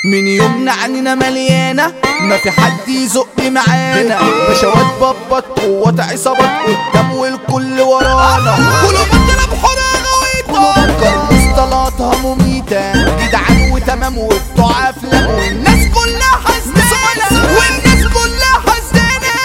من يومنا عننا مليانة ما في حد يزق معانا بشوات بابات قوة عصابات قدام والكل ورانا كله بضرب حرارة ويطار مصطلاتها مميتة جدعان وتمام وبتوع أفلام والناس كلها حزانة والناس كلها حزانة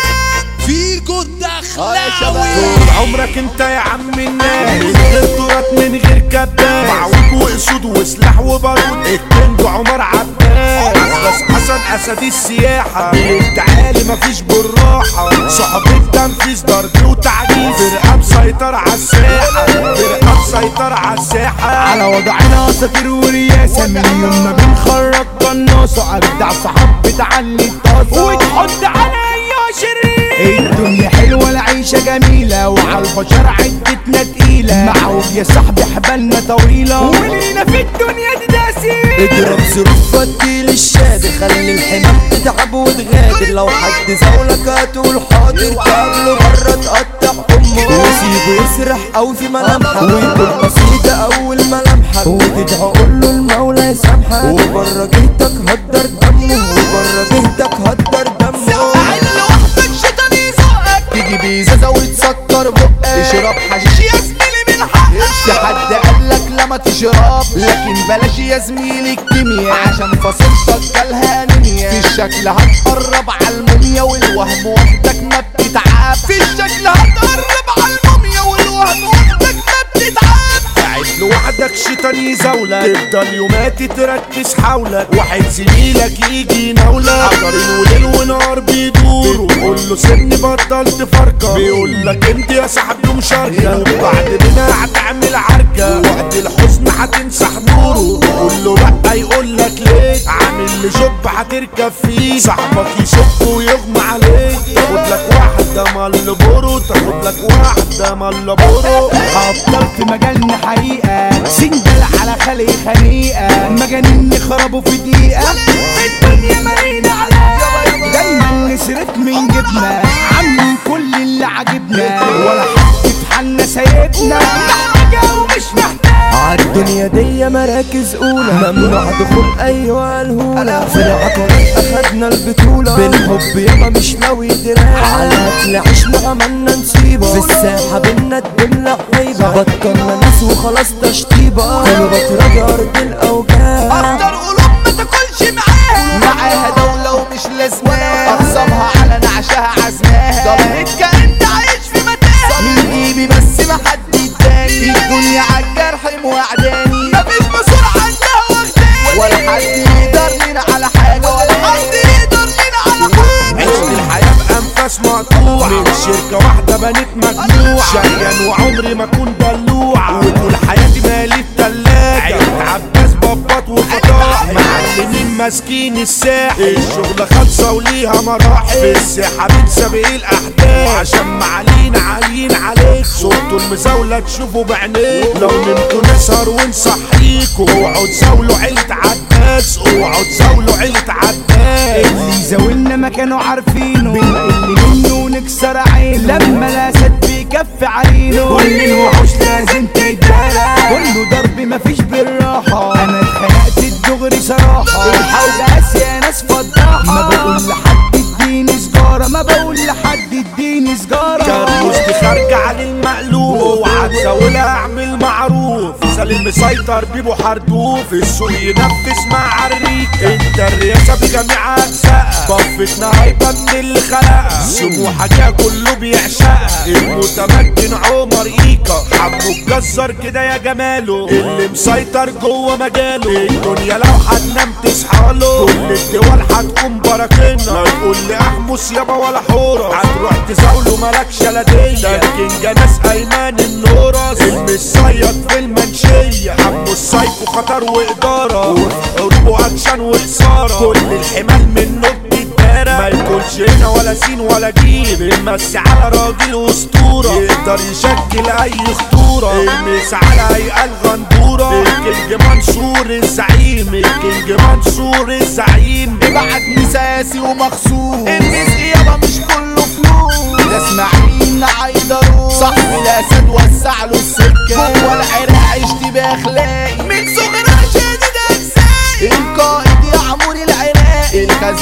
فيكو آه يا الدخلاوي شباب. طول عمرك انت يا عم الناس من غير تراث من غير كباس معوج واسود وسلاح وبارود الكينج عمر عباس بس حسن اسد السياحه التعالي مفيش بالراحه صحاب التنفيذ ضرب وتعجيز فرقه مسيطر على الساحه فرقه مسيطر على الساحه على وضعنا سفير ورياسة من يوم ما بنخرج قناصة أجدع صحاب بتعلي الطاسة وتحط عليا شرير الدنيا حلوة العيشة جميلة وعلى البشر عدتنا تقيلة معوج يا صاحبي حبالنا طويلة ولينا في الدنيا دي تأثير اضرب ظروف ودي للشادي خلي الحمام تتعب وتغادر لو حد زولك هتقول حاضر تقابله بره تقطع امه وسيبه يسرح او في ملامحك ويكون قصيدة اول ملامحك وتدعو قول له المولى يسامحك وبره جهتك هدر دمه وبره جهتك هدر دمه لوحدك شيطان يزقك تيجي بيزازة وتسكر بقك تشرب حشيش يا زميلي من حقك في حد قالك لما تشرب لكن بلاش يا زميلي الكيمياء عشان فصيلتك جالها انيميا في الشكل هتقرب على الموميا والوهم وحدك ما بتتعب في الشكل هتقرب على الموميا والوهم وحدك ما بتتعب قاعد لوحدك شيطان يزاولك تفضل يوماتي تركز حولك واحد زميلك يجي يناولك قدرين وليل ونهار بيدوروا قول له سن بطل تفركر بيقول لك انت يا صاحبي مشاركة وبعد منها هتعمل عركة وقت الحزن هتنسى حضوره قول له لا يقول لك ليه عامل لي جوب هتركب فيه صاحبك يشك ويغمى عليه تاخد لك واحدة مالبورو تاخد لك واحدة مالبورو أبطال في مجالنا حقيقة سنجل على خلق خنيقة مجانين يخربوا في دقيقة الدنيا مالينا عليها دايما نسرت من جبنا عاملين كل اللي عاجبنا ولا حد في حالنا سايبنا محتاجة ومش محتاج عالدنيا دي مراكز اولى ممنوع دخول ايوه الهولة في العقارات اخدنا البطولة بالحب يابا مش ناوي دراع على اكل عشنا عملنا نصيبة في الساحة بينا الدنيا حيبة بطلنا ناس وخلاص تشطيبة كانوا بتراجع ارض الاوجاع اكتر قلوب ما تاكلش معاها معاها دولة ومش لازماها اقسمها على نعشها عزماها ضلمت كأنت عايش في متاهة من جيبي بس ما حد اداني الدنيا عالجرح موعداني مفيش مسؤول عنها واخداني ولا حد يقدر لنا على حاجة ولا حد يقدر لنا على حاجة عشت الحياة بأنفاس مقطوعة من شركة واحدة بنيت مجموعة شقيان وعمري ما كنت دلوعة وطول حياتي مالي التلاجة عيلة عباس بابات وفضاء معلمين ماسكين الساحل الشغلة خالصة وليها مراحل في الساحة بنسابق الأحداث عشان معالينا عاليين عليك صوتوا المزاولة تشوفوا بعينيك لو نمتوا نسهر ونصحيكوا اوعوا تزاولوا عيلة عباس اوعوا تزاولوا عيلة عباس اللي يزاولنا ما كانوا عارفينه بنقل منه ونكسر عينه لما الاسد بيكف عينه كل الوحوش لازم تتدارى كله ضرب مفيش بالراحة انا اتخنقت الدغري صراحة الحوجة اسيا ناس فضاحة ما بقول لحد اديني سجارة ما بقول لحد اديني سجارة كروز دي خارجة عن المألوف اوعى تزاولها اعمل معروف سالم مسيطر بيبو حردوف السوق ينفذ مع الريك انت الرئاسة بجميع اجزائها بفتنا هيبة من اللي خلقها سموحة جا كله بيعشقها المتمكن عمر ايكا حمو الجزار كده يا جماله اللي مسيطر جوه مجاله الدنيا لو هتنام تصحاله كل الدول هتكون براكنا ما تقول لي احمس يابا ولا حورة هتروح تزاوله مالكش لدية ده الكينج ناس ايمان النورس المصيد في المنشية حمو السايكو خطر وادارة حروب اكشن واثارة كل الحمال منه بتتدارى ما يكونش هنا ولا سين ولا جيم المس على راجل اسطورة يقدر يشكل اي خطورة المس على هيئة الغندورة الكينج منصور الزعيم الكينج منصور الزعيم ابعت مساسي ومخصوص الرزق يابا مش كله فلوس ده اسماعيل عيدروس صاحب الاسد وسع له السكه جوه العراق عشت باخلاقي من صغرها شادد اجزائي القائد يا عمور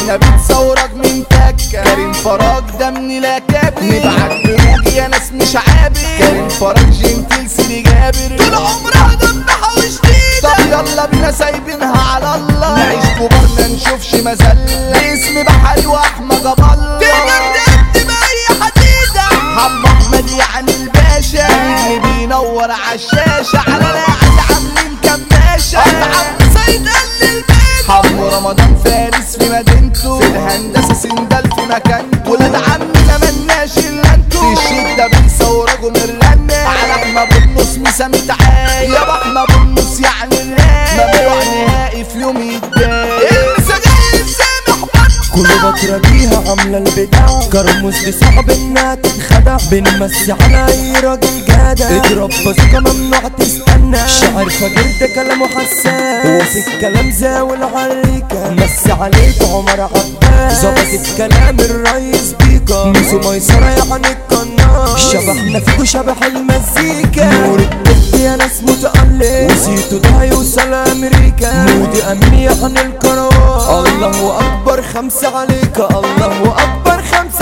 هنا بتصورك من تكة كريم فراج ده من الاكابر نبعت بروج يا ناس مش عابر كريم فراج جنتل سيدي جابر طول عمرها دمها وشديدة طب يلا بينا سايبينها على الله نعيش كبار ما نشوفش مذلة اسم بحري واحمد ابو الله تقدر تقدم اي حديدة حم احمد يعني الباشا اللي بينور عالشاشة على لاعب عاملين كماشة عم سيد قال الباشا حمو رمضان فارس في مدينته في الهندسة سندال في مكانته ولاد عمنا ملناش الا انتو في الشدة بنصورجوا من الرنة على احمد النص مسامت عاي يا احمد النص يعني الراي ممنوع نهائي في يوم يتضايق المساجين سامح بطل كل بتراجيها عاملة البدع كرموز دي صعب انها تتخدع بنمسي على اي راجل جدع اضرب بازوكا ممنوع تستنى شعر فجر ده كلامه حساس وفي الكلام زاول عليكا مسي عليك عمر عباس ظبط الكلام الريس بيكا ميسو ميسرة يعني القناص شبحنا فيكو شبح المزيكا نور البت يا ناس متألق وزيتو ده هيوصل امريكا مودي امين يعني الكروان الله اكبر خمسة عليك الله اكبر خمسة